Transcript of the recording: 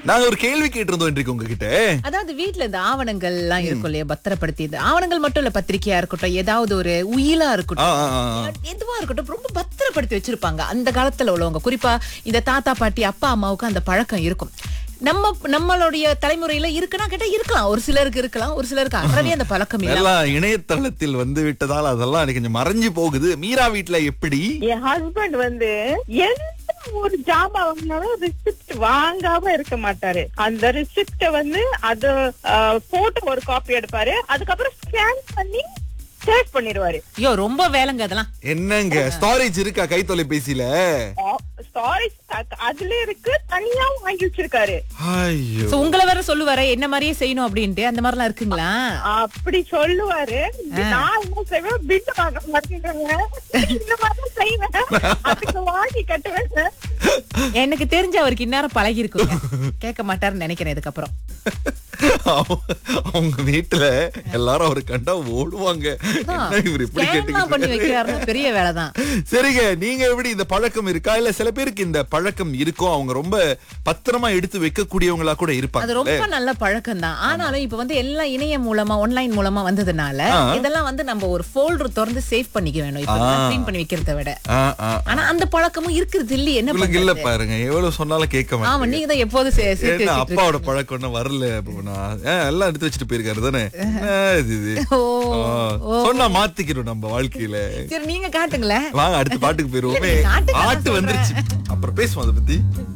நாங்க ஒரு கேள்வி கேட்டிருந்தோம் இன்றைக்கு உங்ககிட்ட அதாவது வீட்ல இந்த ஆவணங்கள் எல்லாம் இருக்கும் இல்லையா பத்திரப்படுத்தி இது ஆவணங்கள் மட்டும் இல்ல பத்திரிக்கையா இருக்கட்டும் ஏதாவது ஒரு உயிலா ஆ, இருக்கட்டும் ஆ, ஆ. எதுவா இருக்கட்டும் ரொம்ப பத்திரப்படுத்தி வச்சிருப்பாங்க அந்த காலத்துல உள்ளவங்க குறிப்பா இந்த தாத்தா பாட்டி அப்பா அம்மாவுக்கு அந்த பழக்கம் இருக்கும் நம்ம நம்மளுடைய தலைமுறையில இருக்குன்னா கேட்டா இருக்கலாம் ஒரு சிலருக்கு இருக்கலாம் ஒரு சிலருக்கு அறவே அந்த பழக்கம் இல்ல எல்லாம் இணையதளத்தில் வந்து விட்டதால் அதெல்லாம் எனக்கு கொஞ்சம் மறைஞ்சு போகுது மீரா வீட்ல எப்படி என் ஹஸ்பண்ட் வந்து எந்த ஒரு ஜாமான் வாங்கினாலும் ரிசிப்ட் வாங்காம இருக்க மாட்டாரு அந்த ரிசிப்ட வந்து அது போட்டோ ஒரு காப்பி எடுப்பாரு அதுக்கப்புறம் ஸ்கேன் பண்ணி சேவ் பண்ணிடுவாரு ஐயோ ரொம்ப வேலைங்க அதெல்லாம் என்னங்க ஸ்டோரேஜ் இருக்கா கை தொலைபேசியில ஸ்டாரேஜ் அதுல இருக்கு தனியாவும் வாங்கி வச்சிருக்காரு ஐயோ சோ உங்களை வேற சொல்லுவாரு என்ன மாதிரியே செய்யணும் அப்படின்ட்டு அந்த மாதிரிலாம் இருக்குங்களா அப்படி சொல்லுவாரு நான் என்ன செய்வேன் பிட்டு வாங்க மாட்டேங்கிறேங்க இந்த மாதிரி செய்வேன் அதுக்கு வாங்கி கட்டுவேன் எனக்கு தெரிஞ்ச அவருக்கு இந்நேரம் பழகி இருக்குங்க கேட்க மாட்டாருன்னு நினைக்கிறேன் இதுக்கப்புறம் அவங்க- அவங்க வீட்டுல எல்லாரும் அவரு கண்டா ஓடுவாங்க என்ன இவர் இப்படி ஸ்கேன்லாம் பண்ணி கேட்டு வைக்கிறாருன்னா பெரிய வேலைதான் சரிங்க நீங்க எப்படி இந்த பழக்கம் இருக்கா இல்ல சில பேருக்கு இந்த பழக்கம் இருக்கும் அவங்க ரொம்ப பத்திரமா எடுத்து வைக்கக்கூடியவங்களா கூட அது இருப்பாங்க ரொம்ப நல்ல பழக்கம் தான் ஆனாலும் இப்ப வந்து எல்லாம் இணையம் மூலமா ஆன்லைன் மூலமா வந்ததுனால இதெல்லாம் வந்து நம்ம ஒரு ஃபோல்டர் திறந்து சேவ் பண்ணிக்க வேணும் இப்ப க்ளீன் பண்ணி வைக்கிறத விட ஆ, ஆ. ஆனா அந்த பழக்கமும் இருக்குது இல்லையே என்ன உங்களுக்கு இல்ல பண்றது பாருங்க எவ்வளவு சொன்னாலும் கேட்க ஆமா மாட்டேன் நீங்க தான் எப்போது சே- சேர்த்து ஏன்னா வச்சிட்டு அப்பாவோட பழக்கம் இன்னும் வரல அப்படின்னா ஏன், எல்லாம் எடுத்து வச்சுட்டு போயிருக்காரு தானே என்ன இது இது? ஓ, ஆ, சொன்னா மாத்திக்கிறோம் நம்ம வாழ்க்கையில சரி நீங்க காட்டுங்களேன் வாங்க அடுத்த பாட்டுக்கு போயிருவோமே இல்ல, நீ காட்டுங்க, நான் பாட்டு வந்துருச்சு அப்புறம் பேசுவோம் அதை பத்தி